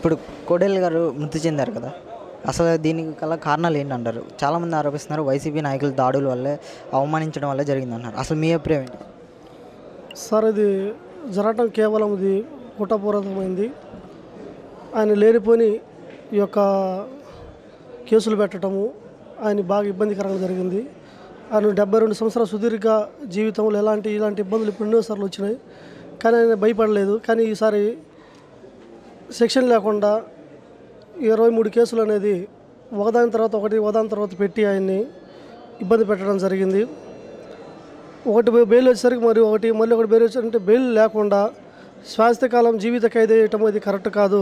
ఇప్పుడు కోడెల్ గారు మృతి చెందారు కదా అసలు దీనికి గల కారణాలు ఏంటంటారు చాలామంది ఆరోపిస్తున్నారు వైసీపీ నాయకుల దాడుల వల్లే అవమానించడం వల్లే జరిగిందన్నారు అసలు మీ అభిప్రాయం ఏంటి సార్ ఇది జరగటం కేవలం ఇది కుట్రపూర్వకమైంది ఆయన లేనిపోని ఈ యొక్క కేసులు పెట్టడము ఆయన బాగా ఇబ్బందికరంగా జరిగింది ఆయన డెబ్బై రెండు సంవత్సరాల సుదీర్ఘ జీవితంలో ఎలాంటి ఇలాంటి ఇబ్బందులు ఇప్పుడు ఎన్నోసార్లు వచ్చినాయి కానీ ఆయన భయపడలేదు కానీ ఈసారి సెక్షన్ లేకుండా ఇరవై మూడు కేసులు అనేది ఒకదాని తర్వాత ఒకటి ఒకదాని తర్వాత పెట్టి ఆయన్ని ఇబ్బంది పెట్టడం జరిగింది ఒకటి బె- బెయిల్ వచ్చేసరికి మరి ఒకటి మళ్ళీ ఒకటి బెయిల్ వచ్చారంటే బెయిల్ లేకుండా శాశ్వతకాలం జీవిత ఖైదు వేయటం ఇది కరెక్ట్ కాదు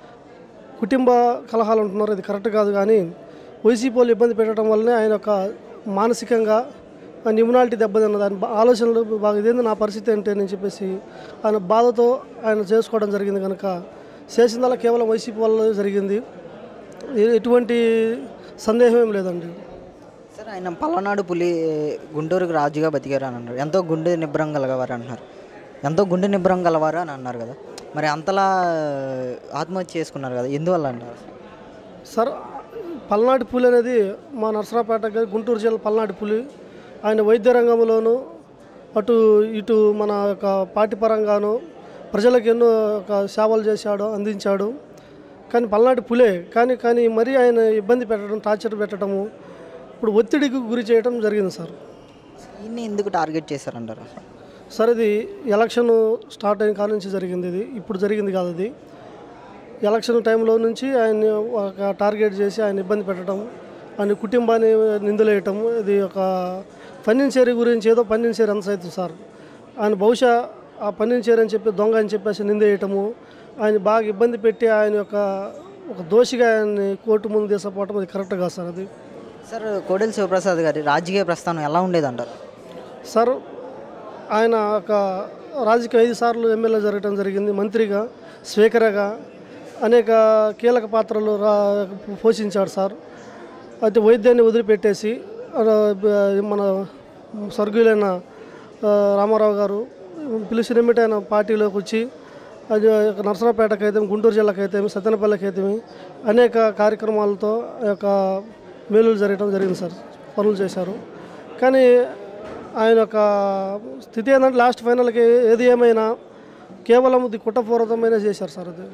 కుటుంబ కలహాలు ఉంటున్నారు ఇది కరెక్ట్ కాదు కానీ వైసీపీ వాళ్ళు ఇబ్బంది పెట్టడం వల్లనే ఆయన యొక్క మానసికంగా ఆ నిమ్నాలిటీ దెబ్బతిన్న దాని బా- ఆలోచనలు బాగా ఇదేంది నా పరిస్థితి ఏంటి అని చెప్పేసి ఆయన బాధతో ఆయన చేసుకోవడం జరిగింది కనుక చేసిందల్లా కేవలం వైసీపీ వల్ల జరిగింది ఎ- ఎటువంటి సందేహం ఏం లేదండి సార్ ఆయన పల్నాడు పులి గుంటూరుకు రాజుగా బతికారు అని అన్నారు ఎంతో గుండె నిబ్బరం గలవారు అంటున్నారు ఎంతో గుండె నిబ్బరం గలవారు అని అన్నారు కదా మరి అంతలా ఆత్మహత్య చేసుకున్నారు కదా ఎందువల్ల అంటారు సార్ పల్నాటి పులి అనేది మా నర్సరాపేట గా- గుంటూరు జిల్లా పల్నాటి పులి ఆయన వైద్య రంగంలోనూ అటు ఇటు మన యొక్క పార్టీ పరంగాను ప్రజలకు ఎన్నో ఒక సేవలు చేశాడు అందించాడు కానీ పల్నాటి పులే కానీ కానీ మరీ ఆయన ఇబ్బంది పెట్టడం టార్చర్ పెట్టడము ఇప్పుడు ఒత్తిడికి గురి చేయడం జరిగింది సార్ ఈయన్ని ఎందుకు టార్గెట్ చేశారంటారు సార్ ఇది ఎలక్షన్ స్టార్ట్ అయిన కాడ నుంచి జరిగింది ఇది ఇప్పుడు జరిగింది కాదు అది ఎలక్షన్ టైంలో నుంచి ఆయన్ని ఒక టార్గెట్ చేసి ఆయన ఇబ్బంది పెట్టడం ఆయన కుటుంబాన్ని నిందలేయటం ఇది ఒక పన్నించేరి గురించి ఏదో పన్నించేరి అంత సైతం సార్ ఆయన బహుశా ఆ పన్నించేరి అని చెప్పి దొంగ అని చెప్పేసి నిందేయటము ఆయన బాగా ఇబ్బంది పెట్టి ఆయన యొక్క ఒక దోషిగా ఆయన్ని కోర్టు ముందు తీసుకుపోవటం అది కరెక్ట్ కాదు సార్ అది సార్ కోడెల శివప్రసాద్ గారి రాజకీయ ప్రస్థానం ఎలా ఉండేదంటారు సార్ ఆయన ఒక రాజకీయ ఐదు సార్లు ఎమ్మెల్యే జరగడం జరిగింది మంత్రిగా స్పీకర్గా అనేక కీలక పాత్రలు రా పోషించాడు సార్ అయితే వైద్యాన్ని వదిలిపెట్టేసి ఆ, బ- మన స్వర్గీయులైన ఆ, రామారావు గారు పిలిచిన ఎమ్మిటి ఆయన పార్టీలోకి వచ్చి అది నర్సరాపేటకి అయితే గుంటూరు జిల్లాకి అయితే సత్యనపల్లికి అయితే అనేక కార్యక్రమాలతో ఆ యొక్క మేలులు జరగడం జరిగింది సార్ పనులు చేశారు కానీ ఆయన యొక్క స్థితి ఏంటంటే లాస్ట్ ఫైనల్కి ఏది ఏమైనా కేవలం ఇది కుట్రపూర్వకమైన చేశారు సార్ అది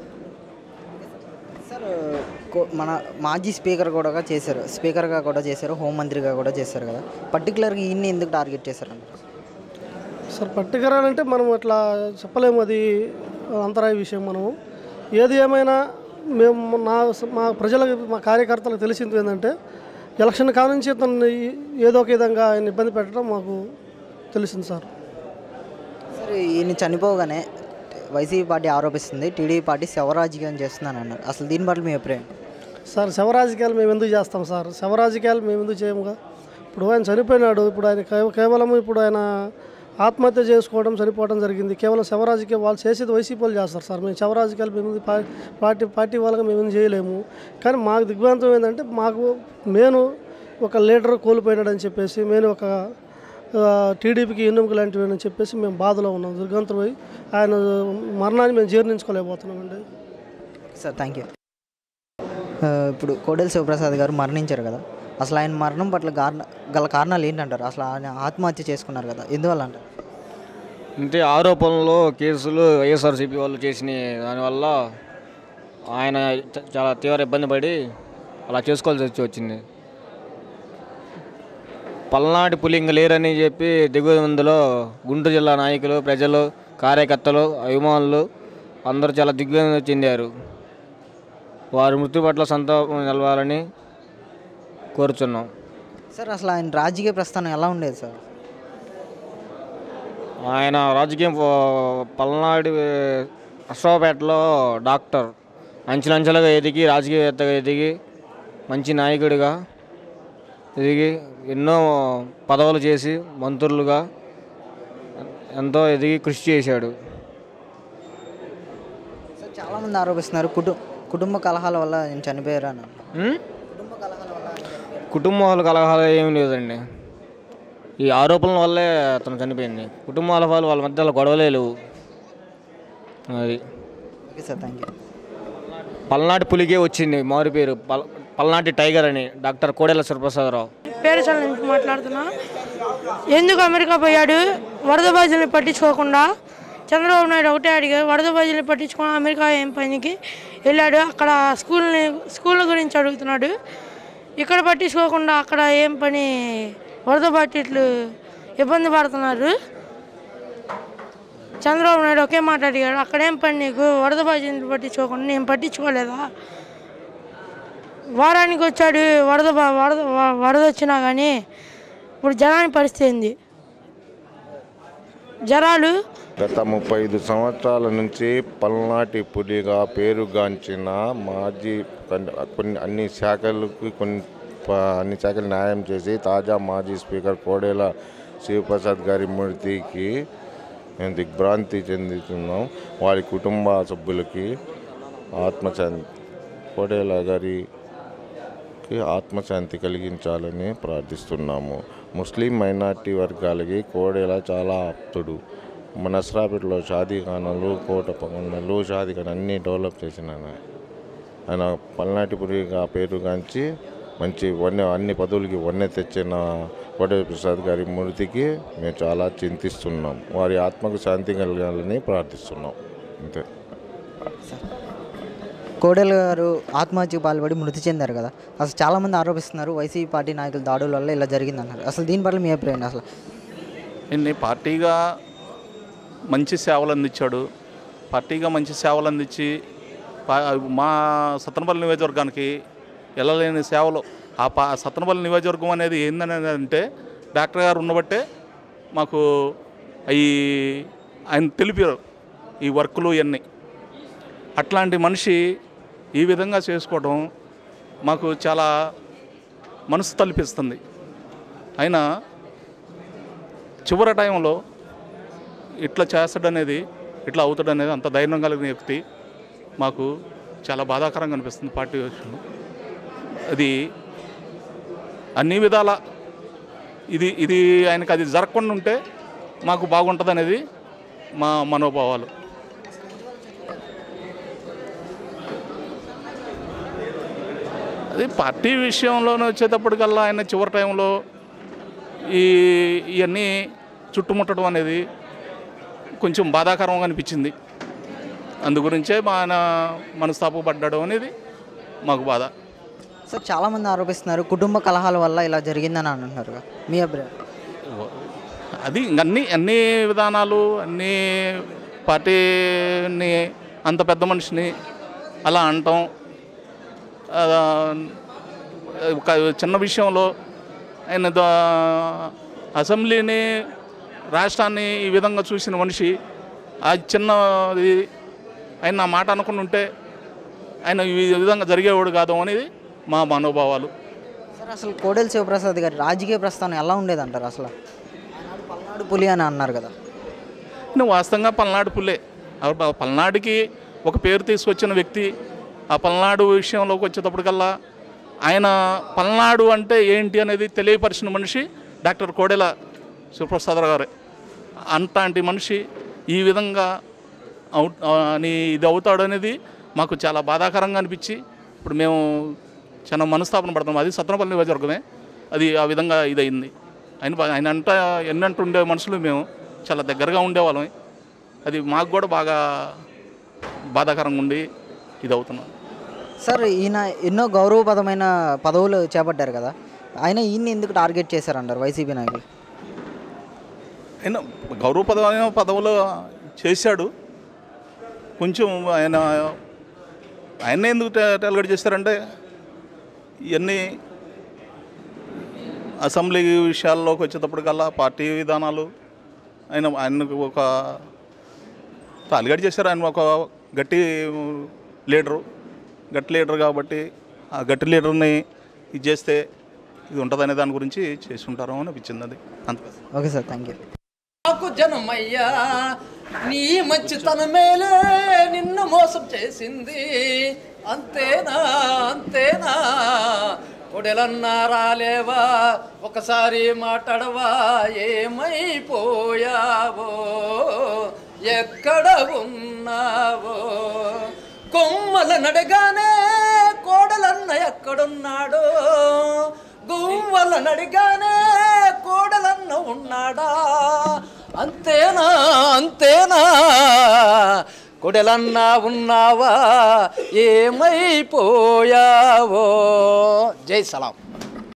సార్ కో- మన మాజీ స్పీకర్ కూడా చేశారు స్పీకర్గా కూడా చేశారు హోంమంత్రిగా కూడా చేశారు కదా పర్టికులర్గా ఈయన్ని ఎందుకు టార్గెట్ చేశారంటారు సార్ పర్టికులర్ అంటే మనం అట్లా చెప్పలేము అది అంతరాయ విషయం మనము ఏది ఏమైనా మేము నా మా ప్రజలకు మా కార్యకర్తలకు తెలిసింది ఏంటంటే ఎలక్షన్ కానుంచి ఇతన్ని ఏదో ఒక విధంగా ఆయన ఇబ్బంది పెట్టడం మాకు తెలిసింది సార్ సార్ ఈయన చనిపోగానే వైసీపీ పార్టీ ఆరోపిస్తుంది టీడీపీ పార్టీ శవరాజకీయం చేస్తుందని అన్నారు అసలు దీని పట్ల మీ అభిప్రాయం సార్ శవరాజకీయాలు మేము ఎందుకు చేస్తాం సార్ శవరాజకీయాలు మేము ఎందుకు చేయముగా ఇప్పుడు ఆయన చనిపోయినాడు ఇప్పుడు ఆయన కేవ- కేవలం ఇప్పుడు ఆయన ఆత్మహత్య చేసుకోవడం చనిపోవడం జరిగింది కేవలం శవరాజకీయం వాళ్ళు చేసేది వైసీపీ వాళ్ళు చేస్తారు సార్ మేము శవరాజకీయాలు మేము ఎందుకు పా- పార్టీ పార్టీ వాళ్ళకి మేము ఎందుకు చేయలేము కానీ మాకు దిగ్భ్రాంతం ఏంటంటే మాకు నేను ఒక లీడర్ కోల్పోయినాడని చెప్పేసి నేను ఒక ఆ, టీడీపీకి ఎన్నుముక లాంటివి అని చెప్పేసి మేము బాధలో ఉన్నాం దుర్గంతమై ఆయన మరణాన్ని మేము జీర్ణించుకోలేకపోతున్నామండి సార్ థ్యాంక్ యూ ఇప్పుడు కోడెల శివప్రసాద్ గారు మరణించారు కదా అసలు ఆయన మరణం పట్ల కారణ గల కారణాలు ఏంటంటారు అసలు ఆయన ఆత్మహత్య చేసుకున్నారు కదా ఎందువల్ల అంటారు అంటే ఆరోపణలు కేసులు వైఎస్ఆర్సీపీ వాళ్ళు చేసిన దానివల్ల ఆయన చ- చాలా తీవ్ర ఇబ్బంది పడి అలా చేసుకోవాల్సి వచ్చి వచ్చింది పల్నాటి పులి ఇంక లేరని చెప్పి దిగువ మందిలో గుంటూరు జిల్లా నాయకులు ప్రజలు కార్యకర్తలు అభిమానులు అందరూ చాలా దిగ్విజయం చెందారు వారి మృతి పట్ల సంతాపం నిలవాలని కోరుచున్నాం సార్ అసలు ఆయన రాజకీయ ప్రస్థానం ఎలా ఉండేది సార్ ఆయన రాజకీయం ప- పల్నాడు అశ్వాపేటలో డాక్టర్ అంచెలంచెలుగా ఎదిగి రాజకీయవేత్తగా ఎదిగి మంచి నాయకుడిగా ఎదిగి ఎన్నో పదవులు చేసి మంత్రులుగా ఎంతో ఎదిగి కృషి చేశాడు సార్ చాలామంది ఆరోపిస్తున్నారు కుటుంబ కుటుంబ కలహాల వల్ల ఆయన చనిపోయారు అని అన్నారు. ఉం? కుటుంబ కలహాల వల్ల ఆయన చనిపోయారు. కుటుంబాల కలహాలు ఏమి లేదండి ఈ ఆరోపణల వల్లే అతను చనిపోయింది కుటుంబాల వాళ్ళు వాళ్ళ మధ్య గొడవలే లేవు అది ఓకే సార్ థ్యాంక్ యూ పల్నాటి పులికే వచ్చింది మారు పేరు పల్ పల్నాటి టైగర్ అని డాక్టర్ కోడెల సురప్రసాదరావు పేరసాల నుంచి మాట్లాడుతున్నా ఎందుకు అమెరికా పోయాడు వరద బాధ్యుల్ని పట్టించుకోకుండా చంద్రబాబు నాయుడు ఒకటే అడిగారు వరద బాధ్యుల్ని పట్టించుకొని అమెరికా ఏం పనికి వెళ్ళాడు అక్కడ స్కూల్ని స్కూళ్ళ గురించి అడుగుతున్నాడు ఇక్కడ పట్టించుకోకుండా అక్కడ ఏం పని వరద బాధితులు ఇబ్బంది పడుతున్నారు చంద్రబాబు నాయుడు ఒకే మాట అడిగాడు అక్కడేం పని నీకు వరద బాధ్యుల్ని పట్టించుకోకుండా నేను పట్టించుకోలేదా వారానికి వచ్చాడు వరద బా- వరద వ- వరద వచ్చినా కానీ ఇప్పుడు జనాని పరిస్థితి ఏంది జరాలు గత ముప్పై ఐదు సంవత్సరాల నుంచి పల్నాటి పులిగా పేరుగాంచిన మాజీ కొన్ని- కొన్ని అన్ని శాఖలకు కొన్ని ప- అన్ని శాఖలు న్యాయం చేసి తాజా మాజీ స్పీకర్ కోడేల శివప్రసాద్ గారి మృతికి మేము దిగ్భ్రాంతి చెందుతున్నాం వారి కుటుంబ సభ్యులకి ఆత్మశాంతి కోడేల గారి కి ఆత్మశాంతి కలిగించాలని ప్రార్థిస్తున్నాము ముస్లిం మైనార్టీ వర్గాలకి కోడేల చాలా ఆప్తుడు మన నస్రాపేటలో షాదీఖానాలు కోట పగొండలు షాదీఖాన అన్నీ డెవలప్ చేసిన ఆయన. ఆయన పల్నాటిపురిగా పేరుగాంచి మంచి వన్నె అన్ని పదవులకి వన్నె తెచ్చిన కోట ప్రసాద్ గారి మృతికి మేము చాలా చింతిస్తున్నాం వారి ఆత్మకు శాంతి కలగాలని ప్రార్థిస్తున్నాం అంతే కోడెల గారు ఆత్మహత్యకు పాల్పడి మృతి చెందారు కదా అసలు చాలామంది ఆరోపిస్తున్నారు వైసీపీ పార్టీ నాయకుల దాడుల వల్ల ఇలా జరిగిందన్నారు అసలు దీని పట్ల మీ అభిప్రాయం ఏంటి అసలు ఇన్ని పార్టీగా మంచి సేవలు అందించాడు పార్టీగా మంచి సేవలు అందించి పా- మా సత్తనపల్లి నియోజకవర్గానికి వెళ్ళలేని సేవలు ఆ పా సత్తనపల్లి నియోజకవర్గం అనేది ఏందని అంటే డాక్టర్ గారు ఉన్నబట్టే మాకు అవి ఆయన తెలిపారు ఈ వర్కులు ఇవన్నీ అట్లాంటి మనిషి ఈ విధంగా చేసుకోవడం మాకు చాలా మనసు తలిపిస్తుంది అయినా చివరి టైంలో ఇట్లా చేస్తాడనేది ఇట్లా అవుతాడనేది అంత ధైర్యం కలిగిన వ్యక్తి మాకు చాలా బాధాకరంగా అనిపిస్తుంది పార్టీ విషయంలో అది అన్ని విధాల ఇది ఇది ఆయనకు అది జరగకుండా ఉంటే మాకు బాగుంటుంది అనేది మా మనోభావాలు అది పార్టీ విషయంలోనే వచ్చేటప్పటికల్లా ఆయన చివరి టైంలో ఈ ఇవన్నీ చుట్టుముట్టడం అనేది కొంచెం బాధాకరంగా అనిపించింది అందు గురించే మా ఆయన మనస్తాపపడ్డాడు అనేది మాకు బాధ సార్ చాలామంది ఆరోపిస్తున్నారు కుటుంబ కలహాల వల్ల ఇలా జరిగిందని అంటున్నారు కదా. మీ అభిప్రాయం అది ఇంక అన్ని అన్ని విధానాలు అన్ని పార్టీని అంత పెద్ద మనిషిని అలా అంటాం ఆ, ఒక చిన్న విషయంలో ఆయన ద- అసెంబ్లీని రాష్ట్రాన్ని ఈ విధంగా చూసిన మనిషి ఆ చిన్నది ఆయన నా మాట అనుకుని ఉంటే ఆయన ఈ విధంగా జరిగేవాడు కాదు అనేది మా మనోభావాలు సార్ అసలు కోడెల శివప్రసాద్ గారి రాజకీయ ప్రస్థానం ఎలా ఉండేది అంటారు అసలు ఆనాడు పల్నాడు పులి అని అన్నారు కదా నువ్వు వాస్తవంగా పల్నాడు పుల్లే ఆ ప- పల్నాడుకి ఒక పేరు తీసుకొచ్చిన వ్యక్తి ఆ పల్నాడు విషయంలోకి వచ్చేటప్పటికల్లా ఆయన పల్నాడు అంటే ఏంటి అనేది తెలియపరిచిన మనిషి డాక్టర్ కోడెల శివప్రసాదరావు గారే అంతటి మనిషి ఈ విధంగా అవుట్ అని ఇది అవుతాడు అనేది మాకు చాలా బాధాకరంగా అనిపించి ఇప్పుడు మేము చాలా మనస్తాపన పడుతున్నాం అది సత్రపల్లి నియోజకవర్గమే అది ఆ విధంగా ఇదయింది ఆయన బా- ఆయన అంట ఎన్నంటూ ఉండే మనుషులు మేము చాలా దగ్గరగా ఉండేవాళ్ళం అది మాకు కూడా బాగా బాధాకరంగా ఉండి ఇది అవుతున్నాం సార్ ఈయన ఎన్నో గౌరవపదమైన పదవులు చేపట్టారు కదా ఆయన ఈయన్ని ఎందుకు టార్గెట్ చేశారంటారు వైసీపీ నాయకులు ఆయన గౌరవపదమైన పదవులు చేశాడు కొంచెం ఆయన ఆయన ఎందుకు ట- టార్గెట్ చేశారంటే ఇవన్నీ అసెంబ్లీ విషయాల్లోకి వచ్చేటప్పటికల్లా పార్టీ విధానాలు ఆయన ఆయనకు ఒక టార్గెట్ చేశారు ఆయన ఒక గట్టి లీడరు గట్టి లీడర్ కాబట్టి ఆ గట్టి లీడర్ని ఇది చేస్తే ఇది ఉంటుందనే దాని గురించి చేసి ఉంటారు అని అనిపించింది అది అంతే ఓకే సార్ థ్యాంక్ యూ నాకు జనమయ్యా నీ మంచితనమేలే నిన్ను మోసం చేసింది అంతేనా అంతేనా కొడెలన్నా రాలేవా ఒకసారి మాట్లాడవా ఏమైపోయావో ఎక్కడ ఉన్నావో కొమ్మ గువ్వలనడగానే కోడలన్న ఎక్కడున్నాడో గువ్వలనడిగానే కోడలన్న ఉన్నాడా అంతేనా అంతేనా కొడలన్నా ఉన్నావా ఏమైపోయావో జై సలాం